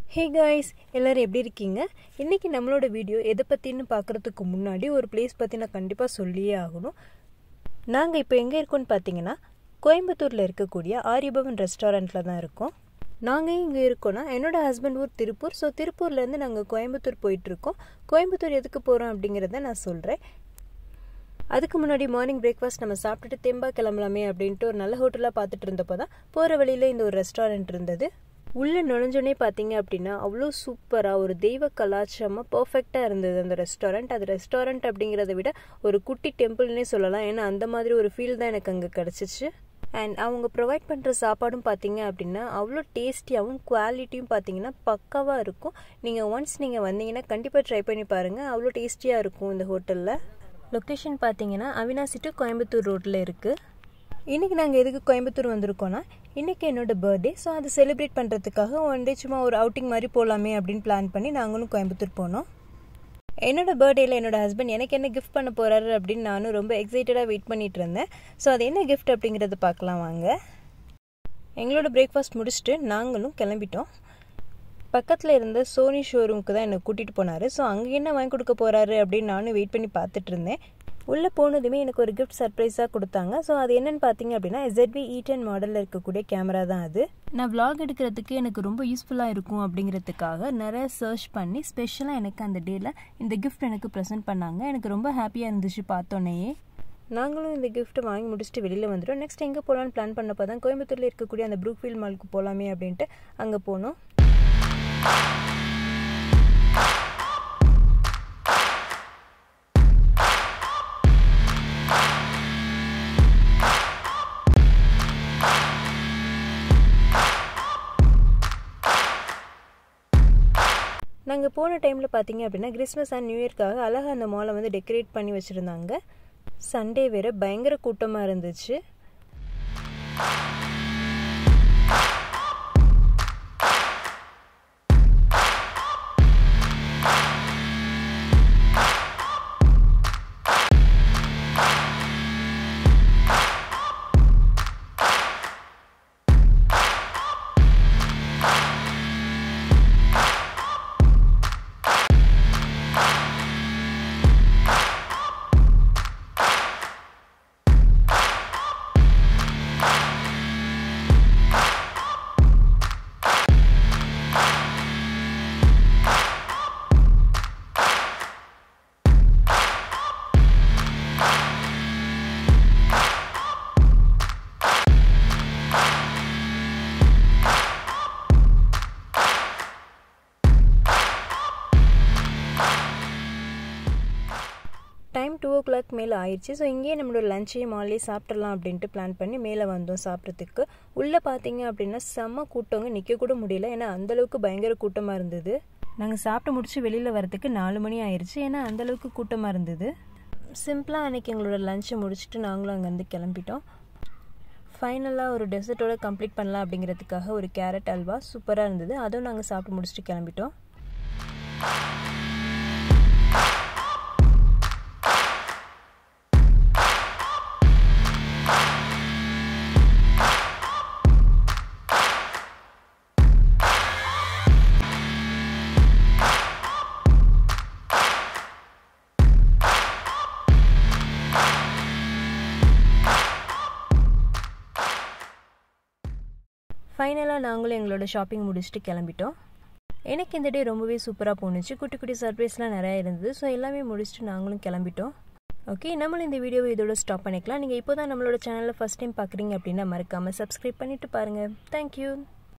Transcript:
hey guys எல்லோரும் எப்படி இருக்கீங்க இன்றைக்கி நம்மளோட வீடியோ எதை பற்றின்னு பார்க்குறதுக்கு முன்னாடி ஒரு பிளேஸ் பற்றி நான் கண்டிப்பாக சொல்லியே ஆகணும் நாங்கள் இப்போ எங்கே இருக்கோம்னு பார்த்தீங்கன்னா கோயம்புத்தூரில் இருக்கக்கூடிய ஆரியபவன் ரெஸ்டாரண்ட்டில் தான் இருக்கோம் நாங்கள் இங்கே இருக்கோன்னா என்னோடய ஹஸ்பண்ட் ஊர் திருப்பூர் ஸோ திருப்பூர்லேருந்து நாங்கள் கோயம்புத்தூர் போயிட்டுருக்கோம் கோயம்புத்தூர் எதுக்கு போகிறோம் அப்படிங்கிறத நான் சொல்கிறேன் அதுக்கு முன்னாடி மார்னிங் பிரேக்ஃபாஸ்ட் நம்ம சாப்பிட்டுட்டு தெம்பா கிளம்பலாமே அப்படின்ட்டு ஒரு நல்ல ஹோட்டலாக பார்த்துட்டு இருந்தப்போ தான் போகிற வழியில் இந்த ஒரு ரெஸ்டாரண்ட் இருந்தது உள்ளே நுழைஞ்சோடனே பார்த்தீங்க அப்படின்னா அவ்வளோ சூப்பராக ஒரு தெய்வ கலாச்சாரமாக பர்ஃபெக்டாக இருந்தது அந்த ரெஸ்டாரண்ட் அது ரெஸ்டாரண்ட் அப்படிங்கிறத விட ஒரு குட்டி டெம்பிள்னே சொல்லலாம் ஏன்னா அந்த மாதிரி ஒரு ஃபீல் தான் எனக்கு அங்கே கிடச்சிச்சு அண்ட் அவங்க ப்ரொவைட் பண்ணுற சாப்பாடும் பார்த்தீங்க அப்படின்னா அவ்வளோ டேஸ்டியாகவும் குவாலிட்டியும் பார்த்தீங்கன்னா பக்காவாக இருக்கும் நீங்கள் ஒன்ஸ் நீங்கள் வந்தீங்கன்னா கண்டிப்பாக ட்ரை பண்ணி பாருங்கள் அவ்வளோ டேஸ்டியாக இருக்கும் இந்த ஹோட்டலில் லொக்கேஷன் பார்த்தீங்கன்னா அவினாசி டு கோயம்புத்தூர் ரோட்டில் இருக்குது இன்றைக்கி நாங்கள் எதுக்கு கோயம்புத்தூர் வந்திருக்கோன்னா இன்றைக்கி என்னோட பர்த்டே ஸோ அதை செலிப்ரேட் பண்ணுறதுக்காக ஒன் டே சும்மா ஒரு அவுட்டிங் மாதிரி போகலாமே அப்படின்னு பிளான் பண்ணி நாங்களும் கோயம்புத்தூர் போனோம் என்னோட பர்த்டேயில் என்னோட ஹஸ்பண்ட் எனக்கு என்ன கிஃப்ட் பண்ண போகிறாரு அப்படின்னு நானும் ரொம்ப எக்ஸைட்டடாக வெயிட் பண்ணிகிட்டு இருந்தேன் ஸோ அது என்ன கிஃப்ட் அப்படிங்கிறத பார்க்கலாம் வாங்க எங்களோட பிரேக்ஃபாஸ்ட் முடிச்சுட்டு நாங்களும் கிளம்பிட்டோம் பக்கத்தில் இருந்த சோனி ஷோரூமுக்கு தான் என்னை கூட்டிகிட்டு போனார் ஸோ அங்கே என்ன வாங்கி கொடுக்க போகிறாரு அப்படின்னு நானும் வெயிட் பண்ணி பார்த்துட்டு இருந்தேன் உள்ளே போனதுமே எனக்கு ஒரு கிஃப்ட் சர்ப்ரைஸாக கொடுத்தாங்க ஸோ அது என்னென்னு பார்த்தீங்க அப்படின்னா ZV இ டென் மாடலில் இருக்கக்கூடிய கேமரா தான் அது நான் vlog எடுக்கிறதுக்கு எனக்கு ரொம்ப யூஸ்ஃபுல்லாக இருக்கும் அப்படிங்கிறதுக்காக நிறைய சர்ச் பண்ணி ஸ்பெஷலாக எனக்கு அந்த டேயில் இந்த கிஃப்ட் எனக்கு ப்ரெசென்ட் பண்ணாங்க எனக்கு ரொம்ப ஹாப்பியாக இருந்துச்சு பார்த்தோன்னே நாங்களும் இந்த கிஃப்ட் வாங்கி முடிச்சுட்டு வெளியில் வந்துட்டோம் நெக்ஸ்ட் எங்கே போகலான்னு பிளான் பண்ணப்போ தான் கோயம்புத்தூரில் இருக்கக்கூடிய அந்த ப்ரூக்ஃபீல்ட் மாலுக்கு போகலாமே அப்படின்ட்டு அங்கே போனோம் நாங்கள் போன டைமில் பார்த்தீங்க அப்படின்னா கிறிஸ்மஸ் அண்ட் நியூ இயர்க்காக அழகாக அந்த மாலை வந்து டெக்கரேட் பண்ணி வச்சுருந்தாங்க சண்டே வேறு பயங்கர கூட்டமாக இருந்துச்சு டைம் டூ ஓ கிளாக் மேலே ஆயிடுச்சு ஸோ இங்கேயே நம்மளோட லஞ்சையும் மாலே சாப்பிட்றலாம் அப்படின்ட்டு பிளான் பண்ணி மேலே வந்தோம் சாப்பிட்றதுக்கு உள்ளே பார்த்தீங்க அப்படின்னா செம்ம கூட்டவங்க நிற்க கூட முடியல ஏன்னா அந்தளவுக்கு பயங்கர கூட்டமாக இருந்தது நாங்கள் சாப்பிட்டு முடிச்சு வெளியில் வரதுக்கு நாலு மணி ஆயிடுச்சு ஏன்னா அந்தளவுக்கு கூட்டமாக இருந்தது சிம்பிளாக அன்றைக்கி எங்களோட லஞ்சை முடிச்சுட்டு நாங்களும் அங்கேருந்து கிளம்பிட்டோம் ஃபைனலாக ஒரு டெசர்ட்டோட கம்ப்ளீட் பண்ணலாம் அப்படிங்கிறதுக்காக ஒரு கேரட் அல்வா சூப்பராக இருந்தது அதுவும் நாங்கள் சாப்பிட்டு முடிச்சுட்டு கிளம்பிட்டோம் ஃபைனலாக நாங்களும் எங்களோட ஷாப்பிங் முடிச்சுட்டு கிளம்பிட்டோம் எனக்கு இந்த டே ரொம்பவே சூப்பராக போணுச்சு குட்டி குட்டி சர்ப்ரைஸ்லாம் நிறையா இருந்தது ஸோ எல்லாமே முடிச்சுட்டு நாங்களும் கிளம்பிட்டோம் ஓகே நம்மளும் இந்த வீடியோவை இதோட ஸ்டாப் பண்ணிக்கலாம் நீங்கள் இப்போ தான் நம்மளோட சேனலில் ஃபஸ்ட் டைம் பார்க்குறீங்க அப்படின்னா மறக்காமல் சப்ஸ்கிரைப் பண்ணிவிட்டு பாருங்கள் தேங்க்யூ